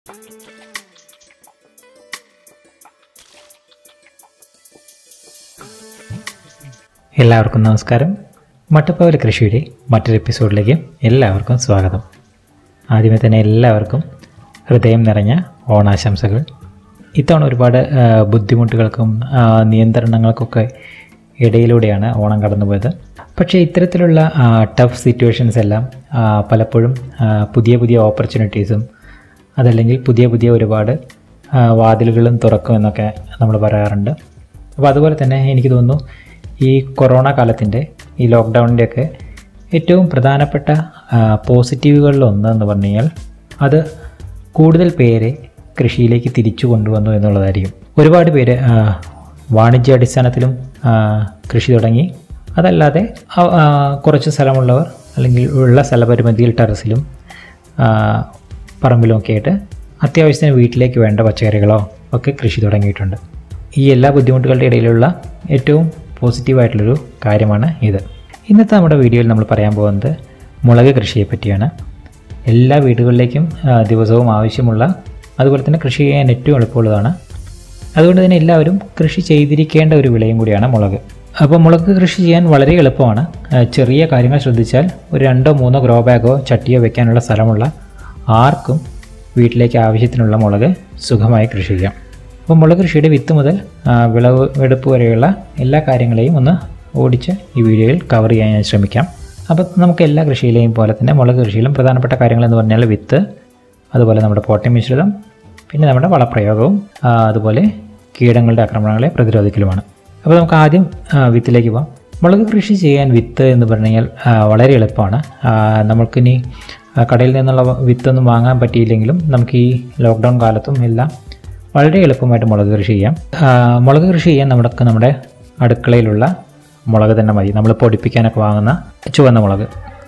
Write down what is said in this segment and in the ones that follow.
എല്ലാവർക്കും നമസ്കാരം മട്ടുപ്പാവൽ കൃഷിയുടെ മറ്റൊരു എപ്പിസോഡിലേക്ക് എല്ലാവർക്കും സ്വാഗതം ആദ്യമേ തന്നെ എല്ലാവർക്കും ഹൃദയം നിറഞ്ഞ ഓണാശംസകൾ ഇത്തവണ ഒരുപാട് ആ, ബുദ്ധിമുട്ടുകൾക്കും ആ, നിയന്ത്രണങ്ങൾക്കൊക്കെ ഇടയിലൂടെയാണ് ഓണം കടന്നുപോയത് പക്ഷേ ഇത്തരത്തിലുള്ള ടഫ് സിറ്റുവേഷൻസ് എല്ലാം ആ, പലപ്പോഴും ആ, പുതിയ പുതിയ ഓപ്പർച്യൂണിറ്റീസും അതല്ലെങ്കിൽ പുതിയ പുതിയ ഒരുപാട് ആ, വാതിലുകളും തുറക്കും എന്നൊക്കെ നമ്മൾ പറയാറുണ്ട് അപ്പോൾ അതുപോലെ തന്നെ എനിക്ക് തോന്നുന്നു ഈ കൊറോണ കാലത്തിൻ്റെ ഈ ലോക്ക്ഡൗണിൻ്റെയൊക്കെ ഏറ്റവും പ്രധാനപ്പെട്ട ആ, പോസിറ്റീവുകളിലൊന്ന് എന്ന് പറഞ്ഞു കഴിഞ്ഞാൽ അത് കൂടുതൽ പേരെ കൃഷിയിലേക്ക് തിരിച്ചു കൊണ്ടുവന്നു എന്നുള്ളതായിരിക്കും ഒരുപാട് പേര് ആ, വാണിജ്യാടിസ്ഥാനത്തിലും ആ, കൃഷി തുടങ്ങി അതല്ലാതെ ആ- ആ, കുറച്ച് സ്ഥലമുള്ളവർ അല്ലെങ്കിൽ ഉള്ള സ്ഥലപരിമിതിയിൽ ടെറസിലും ആ, പറമ്പിലും ഒക്കെ ആയിട്ട് അത്യാവശ്യത്തിന് വീട്ടിലേക്ക് വേണ്ട പച്ചക്കറികളോ ഒക്കെ കൃഷി തുടങ്ങിയിട്ടുണ്ട് ഈ എല്ലാ ബുദ്ധിമുട്ടുകളുടെ ഇടയിലുള്ള ഏറ്റവും പോസിറ്റീവായിട്ടുള്ളൊരു കാര്യമാണ് ഇത് ഇന്നത്തെ നമ്മുടെ വീഡിയോയിൽ നമ്മൾ പറയാൻ പോകുന്നത് മുളക് കൃഷിയെ പറ്റിയാണ് എല്ലാ വീടുകളിലേക്കും ആ, ദിവസവും ആവശ്യമുള്ള അതുപോലെ തന്നെ കൃഷി ചെയ്യാൻ ഏറ്റവും എളുപ്പമുള്ളതാണ് അതുകൊണ്ട് തന്നെ എല്ലാവരും കൃഷി ചെയ്തിരിക്കേണ്ട ഒരു വിളയും കൂടിയാണ് മുളക് അപ്പോൾ മുളക് കൃഷി ചെയ്യാൻ വളരെ എളുപ്പമാണ് ആ, ചെറിയ കാര്യങ്ങൾ ശ്രദ്ധിച്ചാൽ ഒരു രണ്ടോ മൂന്നോ ഗ്രോ ബാഗോ ചട്ടിയോ വെക്കാനുള്ള സ്ഥലമുള്ള ആർക്കും വീട്ടിലേക്ക് ആവശ്യത്തിനുള്ള മുളക് സുഖമായി കൃഷി ചെയ്യാം അപ്പോൾ മുളക് കൃഷിയുടെ വിത്ത് മുതൽ ആ, വിളവ് എടുപ്പ് വരെയുള്ള എല്ലാ കാര്യങ്ങളെയും ഒന്ന് ഓടിച്ച് ഈ വീഡിയോയിൽ കവർ ചെയ്യാൻ ഞാൻ ശ്രമിക്കാം അപ്പോൾ നമുക്ക് എല്ലാ കൃഷിയിലെയും പോലെ തന്നെ മുളക് കൃഷിയിലും പ്രധാനപ്പെട്ട കാര്യങ്ങൾ എന്ന് പറഞ്ഞാൽ വിത്ത് അതുപോലെ നമ്മുടെ പോട്ടി മിശ്രിതം പിന്നെ നമ്മുടെ വളപ്രയോഗവും ആ, അതുപോലെ കീടങ്ങളുടെ ആക്രമണങ്ങളെ പ്രതിരോധിക്കലുമാണ് അപ്പോൾ നമുക്ക് ആദ്യം ആ, വിത്തിലേക്ക് പോകാം മുളക് കൃഷി ചെയ്യാൻ വിത്ത് എന്ന് പറഞ്ഞു കഴിഞ്ഞാൽ ആ, വളരെ എളുപ്പമാണ് ആ, നമുക്കിനി ആ, കടയിൽ നിന്നുള്ള വിത്തൊന്നും വാങ്ങാൻ പറ്റിയില്ലെങ്കിലും നമുക്ക് ഈ ലോക്ക്ഡൗൺ കാലത്തും എല്ലാം വളരെ എളുപ്പമായിട്ട് മുളക് കൃഷി ചെയ്യാം ആ, മുളക് കൃഷി ചെയ്യാൻ നമുക്ക് നമ്മുടെ അടുക്കളയിലുള്ള മുളക് തന്നെ മതി നമ്മൾ പൊടിപ്പിക്കാനൊക്കെ വാങ്ങുന്ന ചുവന്ന മുളക്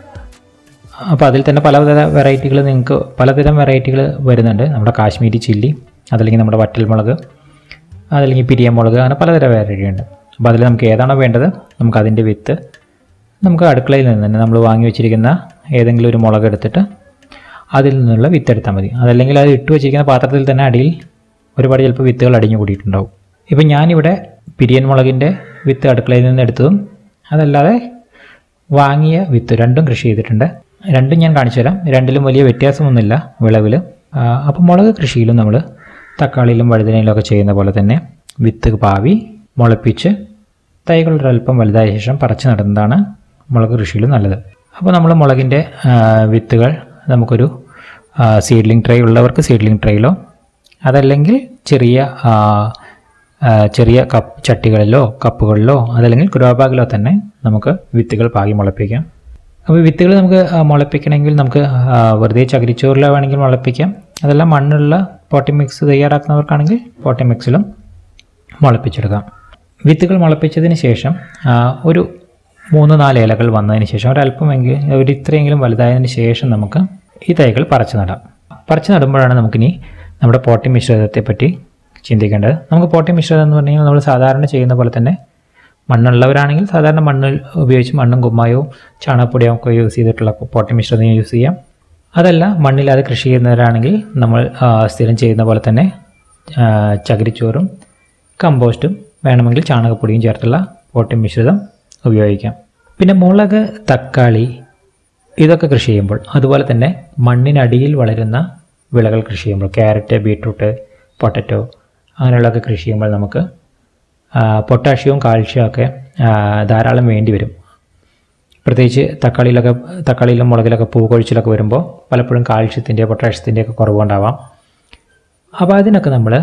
അപ്പോൾ അതിൽ തന്നെ പലതര വെറൈറ്റികൾ നിങ്ങൾക്ക് പലതരം വെറൈറ്റികൾ വരുന്നുണ്ട് നമ്മുടെ കാശ്മീരി ചില്ലി അതല്ലെങ്കിൽ നമ്മുടെ വറ്റൽ മുളക് അതല്ലെങ്കിൽ പിരിയൻ മുളക് അങ്ങനെ പലതരം വെറൈറ്റി ഉണ്ട് അപ്പോൾ അതിൽ നമുക്ക് ഏതാണോ വേണ്ടത് നമുക്ക് അതിൻ്റെ വിത്ത് നമുക്ക് അടുക്കളയിൽ നിന്ന് തന്നെ നമ്മൾ വാങ്ങി വെച്ചിരിക്കുന്ന ഏതെങ്കിലും ഒരു മുളക് എടുത്തിട്ട് അതിൽ നിന്നുള്ള വിത്ത് എടുത്താൽ മതി അതല്ലെങ്കിൽ അത് ഇട്ട് വെച്ചിരിക്കുന്ന പാത്രത്തിൽ തന്നെ അടിയിൽ ഒരുപാട് ചിലപ്പോൾ വിത്തുകൾ അടിഞ്ഞു കൂടിയിട്ടുണ്ടാവും ഇപ്പം ഞാനിവിടെ പിരിയൻ മുളകിൻ്റെ വിത്ത് അടുക്കളയിൽ നിന്ന് എടുത്തതും അതല്ലാതെ വാങ്ങിയ വിത്ത് രണ്ടും കൃഷി ചെയ്തിട്ടുണ്ട് രണ്ടും ഞാൻ കാണിച്ചു തരാം രണ്ടിലും വലിയ വ്യത്യാസമൊന്നുമില്ല വിളവിൽ അപ്പോൾ മുളക് കൃഷിയിലും നമ്മൾ തക്കാളിയിലും വഴുതനയിലും ഒക്കെ ചെയ്യുന്ന പോലെ തന്നെ വിത്ത് പാവി മുളപ്പിച്ച് തൈകൾ ഒരല്പം വലുതായ ശേഷം പറിച്ചു നടുന്നതാണ് മുളക് കൃഷിയിലും നല്ലത് അപ്പോൾ നമ്മൾ മുളകിൻ്റെ ആ, വിത്തുകൾ നമുക്കൊരു സീഡ്ലിംഗ് ട്രേ ഉള്ളവർക്ക് സീഡ്ലിംഗ് ട്രേയിലോ അതല്ലെങ്കിൽ ചെറിയ ആ, ആ, ചെറിയ കപ്പ് ചട്ടികളിലോ കപ്പുകളിലോ അതല്ലെങ്കിൽ ഗ്രോ ബാഗിലോ തന്നെ നമുക്ക് വിത്തുകൾ പാകി മുളപ്പിക്കാം അപ്പോൾ വിത്തുകൾ നമുക്ക് ആ, മുളപ്പിക്കണമെങ്കിൽ നമുക്ക് ആ, വെറുതെ ചകിരിച്ചോറിലോ വേണമെങ്കിൽ മുളപ്പിക്കാം അതെല്ലാം മണ്ണുള്ള പോട്ടി മിക്സ് തയ്യാറാക്കുന്നവർക്കാണെങ്കിൽ പോട്ടി മിക്സിലും മുളപ്പിച്ചെടുക്കാം വിത്തുകൾ മുളപ്പിച്ചതിന് ശേഷം ആ, ഒരു മൂന്ന് നാല് ഇലകൾ വന്നതിന് ശേഷം ഒരല്പമെങ്കിൽ ഒരു ഇത്രയെങ്കിലും വലുതായതിന് ശേഷം നമുക്ക് ഈ തൈകൾ പറിച്ചു നടാം പറിച്ചു നടുമ്പോഴാണ് നമുക്കിനി നമ്മുടെ പോട്ടി മിശ്രിതത്തെ പറ്റി ചിന്തിക്കേണ്ടത് നമുക്ക് പോട്ടി മിശ്രിതം എന്ന് പറഞ്ഞു കഴിഞ്ഞാൽ നമ്മൾ സാധാരണ ചെയ്യുന്ന പോലെ തന്നെ മണ്ണുള്ളവരാണെങ്കിൽ സാധാരണ മണ്ണിൽ ഉപയോഗിച്ച് മണ്ണും കുമ്മായവും ചാണകപ്പൊടിയും ഒക്കെ യൂസ് ചെയ്തിട്ടുള്ള പോട്ടി മിശ്രിതം യൂസ് ചെയ്യാം അതല്ല മണ്ണില്ലാതെ കൃഷി ചെയ്യുന്നവരാണെങ്കിൽ നമ്മൾ ആ, സ്ഥിരം ചെയ്യുന്ന പോലെ തന്നെ ആ, ചകിരിച്ചോറും കമ്പോസ്റ്റും വേണമെങ്കിൽ ചാണകപ്പൊടിയും ചേർത്തുള്ള പോട്ടി മിശ്രിതം ഉപയോഗിക്കാം പിന്നെ മുളക് തക്കാളി ഇതൊക്കെ കൃഷി ചെയ്യുമ്പോൾ അതുപോലെ തന്നെ മണ്ണിനടിയിൽ വളരുന്ന വിളകൾ കൃഷി ചെയ്യുമ്പോൾ ക്യാരറ്റ് ബീട്രൂട്ട് പൊട്ടറ്റോ അങ്ങനെയുള്ളതൊക്കെ കൃഷി ചെയ്യുമ്പോൾ നമുക്ക് ആ, പൊട്ടാഷ്യവും കാൽഷ്യവും ഒക്കെ ആ, ധാരാളം വേണ്ടി വരും പ്രത്യേകിച്ച് തക്കാളിയിലൊക്കെ തക്കാളിയിലും മുളകിലൊക്കെ പൂക്കൊഴിച്ചിലൊക്കെ വരുമ്പോൾ പലപ്പോഴും കാൽഷ്യത്തിൻ്റെ പൊട്ടാഷ്യത്തിൻ്റെ ഒക്കെ കുറവുണ്ടാവാം അപ്പോൾ അതിനൊക്കെ നമ്മൾ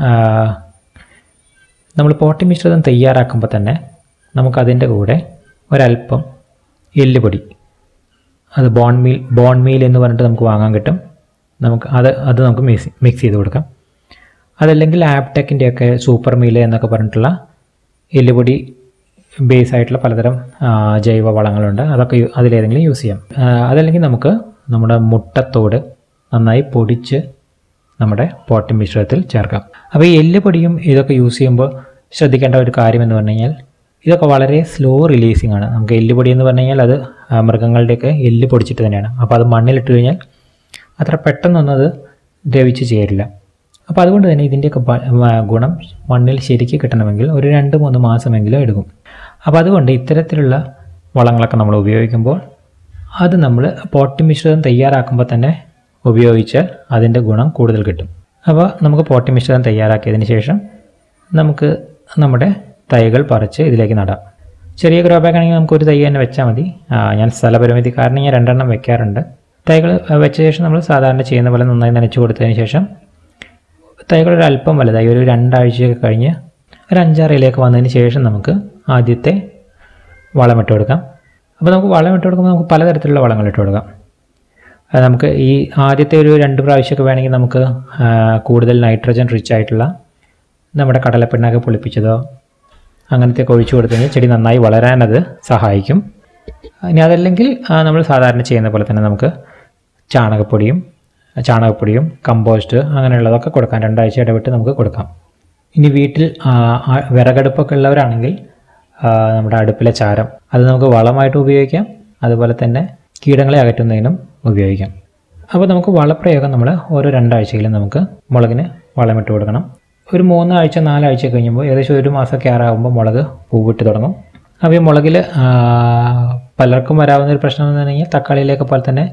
നമ്മൾ പോട്ടി മിശ്രിതം തയ്യാറാക്കുമ്പോൾ തന്നെ നമുക്കതിൻ്റെ കൂടെ ഒരല്പം എല്ലുപൊടി അത് ബോൺ മീൽ ബോൺ മീൽ എന്ന് പറഞ്ഞിട്ട് നമുക്ക് വാങ്ങാൻ കിട്ടും നമുക്ക് അത് അത് നമുക്ക് മിക്സ് മിക്സ് ചെയ്ത് കൊടുക്കാം അതല്ലെങ്കിൽ ആപ്ടെക്കിൻ്റെ ഒക്കെ സൂപ്പർ മീൽ എന്നൊക്കെ പറഞ്ഞിട്ടുള്ള എല്ലുപൊടി ബേസ് ആയിട്ടുള്ള പലതരം ആ, ജൈവ വളങ്ങളുണ്ട് അതൊക്കെ യു- അതിലേതെങ്കിലും യൂസ് ചെയ്യാം ആ, അതല്ലെങ്കിൽ നമുക്ക് നമ്മുടെ മുട്ടത്തോട് നന്നായി പൊടിച്ച് നമ്മുടെ പോട്ടി മിശ്രിതത്തിൽ ചേർക്കാം അപ്പോൾ ഈ എല്ലുപൊടിയും ഇതൊക്കെ യൂസ് ചെയ്യുമ്പോൾ ശ്രദ്ധിക്കേണ്ട ഒരു കാര്യം എന്ന് പറഞ്ഞു കഴിഞ്ഞാൽ ഇതൊക്കെ വളരെ സ്ലോ റിലീസിങ് ആണ് നമുക്ക് എല്ലുപൊടി എന്ന് പറഞ്ഞു കഴിഞ്ഞാൽ അത് ആ, മൃഗങ്ങളുടെയൊക്കെ എല്ല് പൊടിച്ചിട്ട് തന്നെയാണ് അപ്പോൾ അത് മണ്ണിലിട്ട് കഴിഞ്ഞാൽ അത്ര പെട്ടെന്നൊന്നും അത് ദ്രവിച്ച് ചേരില്ല അപ്പോൾ അതുകൊണ്ട് തന്നെ ഇതിൻ്റെയൊക്കെ ബ- വ- ഗുണം മണ്ണിൽ ശരിക്ക് കിട്ടണമെങ്കിൽ ഒരു രണ്ട് മൂന്ന് മാസമെങ്കിലും എടുക്കും അപ്പോൾ അതുകൊണ്ട് ഇത്തരത്തിലുള്ള വളങ്ങളൊക്കെ നമ്മൾ ഉപയോഗിക്കുമ്പോൾ അത് നമ്മൾ പോട്ടി മിശ്രിതം തയ്യാറാക്കുമ്പോൾ തന്നെ ഉപയോഗിച്ചാൽ അതിൻ്റെ ഗുണം കൂടുതൽ കിട്ടും അപ്പോൾ നമുക്ക് പോട്ടി മിശ്രിതം തയ്യാറാക്കിയതിന് ശേഷം നമുക്ക് നമ്മുടെ തൈകൾ പറിച്ച് ഇതിലേക്ക് നടാം ചെറിയ ഗ്രോ ബാഗ് ആണെങ്കിൽ നമുക്ക് ഒരു തൈ തന്നെ വെച്ചാൽ മതി ആ, ഞാൻ സ്ഥലപരിമിതി കാരണം ഞാൻ രണ്ടെണ്ണം വെക്കാറുണ്ട് തൈകൾ വെച്ച ശേഷം നമ്മൾ സാധാരണ ചെയ്യുന്ന പോലെ നന്നായി നനച്ചു കൊടുത്തതിന് ശേഷം തൈകൾ ഒരു അല്പം വലുതായി ഒരു രണ്ടാഴ്ചയൊക്കെ കഴിഞ്ഞ് ഒരു അഞ്ചാറ് ഇലയൊക്കെ വന്നതിന് ശേഷം നമുക്ക് ആദ്യത്തെ വളമിട്ട് കൊടുക്കാം അപ്പോൾ നമുക്ക് വളമിട്ട് കൊടുക്കുമ്പോൾ നമുക്ക് പലതരത്തിലുള്ള വളങ്ങൾ ഇട്ട് കൊടുക്കാം അത് നമുക്ക് ഈ ആദ്യത്തെ ഒരു രണ്ട് പ്രാവശ്യമൊക്കെ വേണമെങ്കിൽ നമുക്ക് ആ, കൂടുതൽ നൈട്രജൻ റിച്ച് ആയിട്ടുള്ള നമ്മുടെ കടലപ്പിണ്ണാക്ക് പൊളിപ്പിച്ചതോ അങ്ങനത്തെ ഒക്കെ ഒഴിച്ചു കൊടുത്തു കഴിഞ്ഞാൽ ചെടി നന്നായി വളരാൻ അത് സഹായിക്കും ഇനി അതല്ലെങ്കിൽ ആ, നമ്മൾ സാധാരണ ചെയ്യുന്ന പോലെ തന്നെ നമുക്ക് ചാണകപ്പൊടിയും ചാണകപ്പൊടിയും കമ്പോസ്റ്റ് അങ്ങനെയുള്ളതൊക്കെ കൊടുക്കാം രണ്ടാഴ്ച ഇടവിട്ട് നമുക്ക് കൊടുക്കാം ഇനി വീട്ടിൽ ആ, ആ, വിറകടുപ്പൊക്കെ ഉള്ളവരാണെങ്കിൽ ആ, നമ്മുടെ അടുപ്പിലെ ചാരം അത് നമുക്ക് വളമായിട്ട് ഉപയോഗിക്കാം അതുപോലെ തന്നെ കീടങ്ങളെ അകറ്റുന്നതിനും ഉപയോഗിക്കാം അപ്പോൾ നമുക്ക് വളപ്രയോഗം നമ്മൾ ഓരോ രണ്ടാഴ്ചയിലും നമുക്ക് മുളകിന് വളമിട്ട് കൊടുക്കണം ഒരു മൂന്നാഴ്ച നാലാഴ്ച കഴിയുമ്പോൾ ഏകദേശം ഒരു മാസമൊക്കെ ആറാകുമ്പോൾ മുളക് പൂവിട്ട് തുടങ്ങും അപ്പോൾ ഈ മുളകിൽ പലർക്കും വരാവുന്ന ഒരു പ്രശ്നം എന്ന് പറഞ്ഞു കഴിഞ്ഞാൽ തക്കാളിയിലേക്ക് പോലെ തന്നെ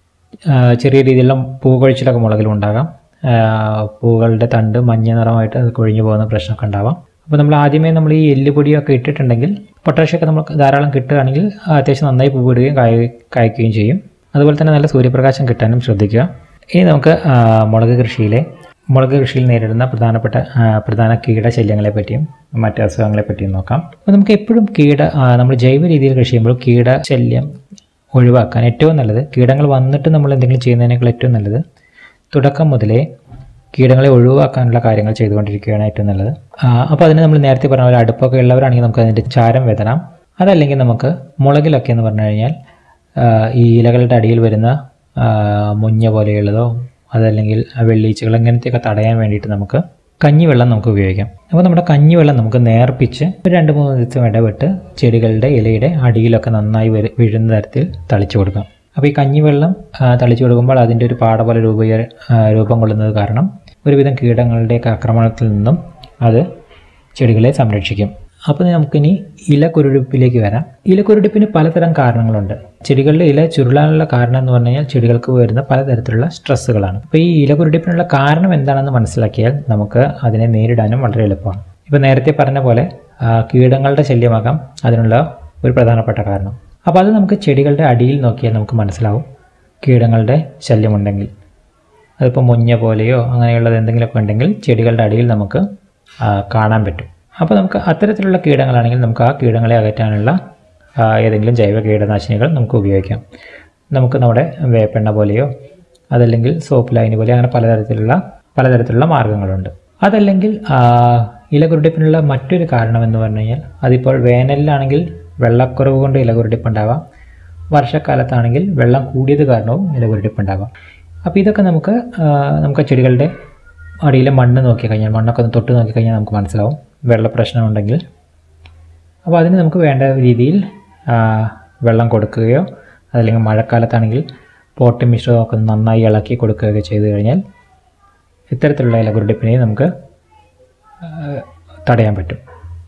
ആ, ചെറിയ രീതിയിലുള്ള പൂകൊഴിച്ചിലൊക്കെ മുളകിലും ഉണ്ടാകാം ആ, പൂകളുടെ തണ്ട് മഞ്ഞ നിറമായിട്ട് അത് കൊഴിഞ്ഞു പോകുന്ന പ്രശ്നമൊക്കെ ഉണ്ടാവാം അപ്പോൾ നമ്മൾ ആദ്യമേ നമ്മൾ ഈ എല്ലുപൊടിയൊക്കെ ഇട്ടിട്ടുണ്ടെങ്കിൽ പൊട്ടാഷ്യമൊക്കെ നമുക്ക് ധാരാളം കിട്ടുകയാണെങ്കിൽ അത്യാവശ്യം നന്നായി പൂവിടുകയും കായ കായ്ക്കുകയും ചെയ്യും അതുപോലെ തന്നെ നല്ല സൂര്യപ്രകാശം കിട്ടാനും ശ്രദ്ധിക്കുക ഇനി നമുക്ക് ആ, മുളക് കൃഷിയിലെ മുളക് കൃഷിയിൽ നേരിടുന്ന പ്രധാനപ്പെട്ട ആ, പ്രധാന കീടശല്യങ്ങളെ പറ്റിയും മറ്റ് അസുഖങ്ങളെ പറ്റിയും നോക്കാം അപ്പോൾ നമുക്ക് എപ്പോഴും കീട ആ, നമ്മൾ ജൈവ രീതിയിൽ കൃഷി ചെയ്യുമ്പോൾ കീടശല്യം ഒഴിവാക്കാൻ ഏറ്റവും നല്ലത് കീടങ്ങൾ വന്നിട്ട് നമ്മൾ എന്തെങ്കിലും ചെയ്യുന്നതിനേക്കാൾ ഏറ്റവും നല്ലത് തുടക്കം മുതലേ കീടങ്ങളെ ഒഴിവാക്കാനുള്ള കാര്യങ്ങൾ ചെയ്തുകൊണ്ടിരിക്കുകയാണ് ഏറ്റവും നല്ലത് അപ്പോൾ അതിന് നമ്മൾ നേരത്തെ പറഞ്ഞ പോലെ അടുപ്പൊക്കെ ഉള്ളവരാണെങ്കിൽ നമുക്ക് അതിൻ്റെ ചാരം വിതറാം അതല്ലെങ്കിൽ നമുക്ക് മുളകിലൊക്കെ എന്ന് പറഞ്ഞു കഴിഞ്ഞാൽ ആ, ഈ ഇലകളുടെ അടിയിൽ വരുന്ന ആ, മുഞ്ഞ പോലെയുള്ളതോ അതല്ലെങ്കിൽ വെള്ളീച്ചകൾ അങ്ങനത്തെയൊക്കെ തടയാൻ വേണ്ടിയിട്ട് നമുക്ക് കഞ്ഞിവെള്ളം നമുക്ക് ഉപയോഗിക്കാം അപ്പോൾ നമ്മുടെ കഞ്ഞിവെള്ളം നമുക്ക് നേർപ്പിച്ച് ഒരു രണ്ട് മൂന്ന് ദിവസം ഇടവിട്ട് ചെടികളുടെ ഇലയുടെ അടിയിലൊക്കെ നന്നായി വരു വീഴുന്ന തരത്തിൽ തളിച്ചു കൊടുക്കാം അപ്പോൾ ഈ കഞ്ഞിവെള്ളം ആ, തളിച്ചു കൊടുക്കുമ്പോൾ അതിൻ്റെ ഒരു പാട പോലെ രൂപ രൂപം കൊള്ളുന്നത് കാരണം ഒരുവിധം കീടങ്ങളുടെയൊക്കെ ആക്രമണത്തിൽ നിന്നും അത് ചെടികളെ സംരക്ഷിക്കും അപ്പോൾ നമുക്കിനി ഇലക്കുരുടിപ്പിലേക്ക് വരാം ഇലക്കുരുടിപ്പിന് പലതരം കാരണങ്ങളുണ്ട് ചെടികളുടെ ഇല ചുരുളാനുള്ള കാരണം എന്ന് പറഞ്ഞു കഴിഞ്ഞാൽ ചെടികൾക്ക് വരുന്ന പലതരത്തിലുള്ള സ്ട്രെസ്സുകളാണ് അപ്പോൾ ഈ ഇലക്കുരുടിപ്പിനുള്ള കാരണം എന്താണെന്ന് മനസ്സിലാക്കിയാൽ നമുക്ക് അതിനെ നേരിടാനും വളരെ എളുപ്പമാണ് ഇപ്പോൾ നേരത്തെ പറഞ്ഞ പോലെ ആ, കീടങ്ങളുടെ ശല്യമാകാം അതിനുള്ള ഒരു പ്രധാനപ്പെട്ട കാരണം അപ്പോൾ അത് നമുക്ക് ചെടികളുടെ അടിയിൽ നോക്കിയാൽ നമുക്ക് മനസ്സിലാവും കീടങ്ങളുടെ ശല്യമുണ്ടെങ്കിൽ അതിപ്പോൾ മുഞ്ഞ പോലെയോ അങ്ങനെയുള്ളത് എന്തെങ്കിലുമൊക്കെ ഉണ്ടെങ്കിൽ ചെടികളുടെ അടിയിൽ നമുക്ക് ആ, കാണാൻ പറ്റും അപ്പോൾ നമുക്ക് അത്തരത്തിലുള്ള കീടങ്ങളാണെങ്കിൽ നമുക്ക് ആ കീടങ്ങളെ അകറ്റാനുള്ള ആ, ഏതെങ്കിലും ജൈവ കീടനാശിനികൾ നമുക്ക് ഉപയോഗിക്കാം നമുക്ക് നമ്മുടെ വേപ്പെണ്ണ പോലെയോ അതല്ലെങ്കിൽ സോപ്പ് ലൈന് പോലെ അങ്ങനെ പലതരത്തിലുള്ള പലതരത്തിലുള്ള മാർഗ്ഗങ്ങളുണ്ട് അതല്ലെങ്കിൽ ആ, ഇലകുരുടിപ്പിനുള്ള മറ്റൊരു കാരണം എന്ന് പറഞ്ഞു കഴിഞ്ഞാൽ അതിപ്പോൾ വേനലിലാണെങ്കിൽ വെള്ളക്കുറവ് കൊണ്ട് ഇലകുരുടിപ്പുണ്ടാവാം വർഷക്കാലത്താണെങ്കിൽ വെള്ളം കൂടിയത് കാരണവും ഇലകുരുടിപ്പുണ്ടാവാം അപ്പോൾ ഇതൊക്കെ നമുക്ക് ആ, നമുക്ക് ചെടികളുടെ അടിയിലെ മണ്ണ് നോക്കി കഴിഞ്ഞാൽ മണ്ണൊക്കെ ഒന്ന് തൊട്ട് നോക്കി കഴിഞ്ഞാൽ നമുക്ക് മനസ്സിലാവും വെള്ള പ്രശ്നമുണ്ടെങ്കിൽ അപ്പോൾ അതിന് നമുക്ക് വേണ്ട രീതിയിൽ ആ, വെള്ളം കൊടുക്കുകയോ അതല്ലെങ്കിൽ മഴക്കാലത്താണെങ്കിൽ പോട്ടി മിശ്രിതമൊക്കെ ഒന്ന് നന്നായി ഇളക്കി കൊടുക്കുകയൊക്കെ ചെയ്തു കഴിഞ്ഞാൽ ഇത്തരത്തിലുള്ള ഇലകുരുടിപ്പിനെ നമുക്ക് ആ, തടയാൻ പറ്റും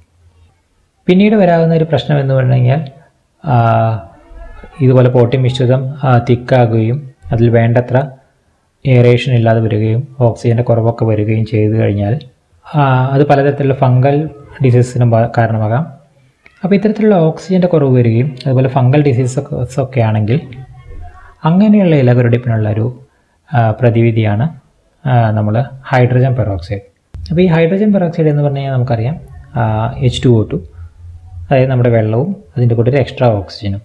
പിന്നീട് വരാവുന്ന ഒരു പ്രശ്നം എന്ന് പറഞ്ഞു കഴിഞ്ഞാൽ ആ, ഇതുപോലെ പോട്ടി മിശ്രിതം തിക്കാകുകയും അതിൽ വേണ്ടത്ര എയറേഷൻ ഇല്ലാതെ വരികയും ഓക്സിജൻ്റെ കുറവൊക്കെ വരികയും ചെയ്തു കഴിഞ്ഞാൽ ആ, അത് പലതരത്തിലുള്ള ഫംഗൽ ഡിസീസിനും ബ- കാരണമാകാം അപ്പോൾ ഇത്തരത്തിലുള്ള ഓക്സിജൻ്റെ കുറവ് വരികയും അതുപോലെ ഫംഗൽ ഡിസീസസ് ഒക്കെ ആണെങ്കിൽ അങ്ങനെയുള്ള ഇലകുരുടിപ്പിനുള്ള ഒരു ആ, പ്രതിവിധിയാണ് നമ്മൾ ഹൈഡ്രജൻ പെറോക്സൈഡ് അപ്പോൾ ഈ ഹൈഡ്രജൻ പെറോക്സൈഡ് എന്ന് പറഞ്ഞു കഴിഞ്ഞാൽ നമുക്കറിയാം എച്ച് ടു ഒ ടു അതായത് നമ്മുടെ വെള്ളവും അതിൻ്റെ കൂടെ ഒരു എക്സ്ട്രാ ഓക്സിജനും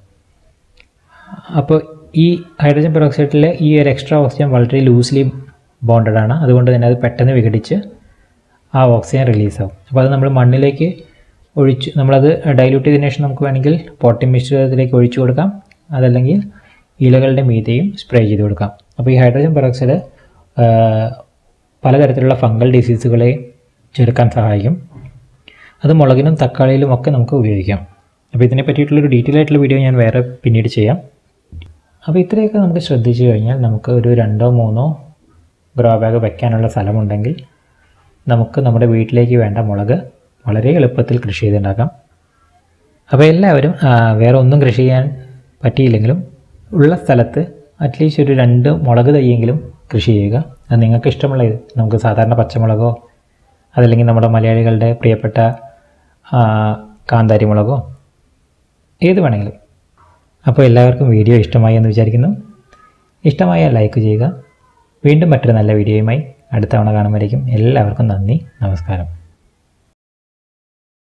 അപ്പോൾ ഈ ഹൈഡ്രജൻ പെറോക്സൈഡിലെ ഈ ഒരു എക്സ്ട്രാ ഓക്സിജൻ വളരെ ലൂസ്ലി ബോണ്ടഡ് ആണ് അതുകൊണ്ട് തന്നെ അത് പെട്ടെന്ന് വിഘടിച്ച് ആ ഓക്സിജൻ റിലീസാവും അപ്പോൾ അത് നമ്മൾ മണ്ണിലേക്ക് ഒഴിച്ച് നമ്മളത് ഡൈല്യൂട്ട് ചെയ്തതിനു ശേഷം നമുക്ക് വേണമെങ്കിൽ പോട്ടി മിശ്രിതത്തിലേക്ക് ഒഴിച്ചു കൊടുക്കാം അതല്ലെങ്കിൽ ഇലകളുടെ മീതെയും സ്പ്രേ ചെയ്ത് കൊടുക്കാം അപ്പോൾ ഈ ഹൈഡ്രജൻ പെറോക്സൈഡ് ആ, പലതരത്തിലുള്ള ഫംഗൽ ഡിസീസുകളെ ചെറുക്കാൻ സഹായിക്കും അത് മുളകിനും തക്കാളിയിലും ഒക്കെ നമുക്ക് ഉപയോഗിക്കാം അപ്പോൾ ഇതിനെ പറ്റിയിട്ടുള്ളൊരു ഡീറ്റെയിൽ ആയിട്ടുള്ള വീഡിയോ ഞാൻ വേറെ പിന്നീട് ചെയ്യാം അപ്പോൾ ഇത്രയൊക്കെ നമുക്ക് ശ്രദ്ധിച്ചു കഴിഞ്ഞാൽ നമുക്ക് ഒരു രണ്ടോ മൂന്നോ ഗ്രോ ബാഗ് വയ്ക്കാനുള്ള സ്ഥലമുണ്ടെങ്കിൽ നമുക്ക് നമ്മുടെ വീട്ടിലേക്ക് വേണ്ട മുളക് വളരെ എളുപ്പത്തിൽ കൃഷി ചെയ്തുണ്ടാക്കാം അപ്പോൾ എല്ലാവരും ആ, വേറെ ഒന്നും കൃഷി ചെയ്യാൻ പറ്റിയില്ലെങ്കിലും ഉള്ള സ്ഥലത്ത് അറ്റ്ലീസ്റ്റ് ഒരു രണ്ട് മുളക് തൈയെങ്കിലും കൃഷി ചെയ്യുക അത് നിങ്ങൾക്ക് ഇഷ്ടമുള്ള ഇത് നമുക്ക് സാധാരണ പച്ചമുളകോ അതല്ലെങ്കിൽ നമ്മുടെ മലയാളികളുടെ പ്രിയപ്പെട്ട ആ, കാന്താരി മുളകോ ഏത് വേണമെങ്കിലും അപ്പോൾ എല്ലാവർക്കും വീഡിയോ ഇഷ്ടമായി എന്ന് വിചാരിക്കുന്നു ഇഷ്ടമായാൽ ലൈക്ക് ചെയ്യുക വീണ്ടും മറ്റൊരു നല്ല വീഡിയോയുമായി അടുത്ത തവണ കാണുമ്പോഴേക്കും എല്ലാവർക്കും നന്ദി നമസ്കാരം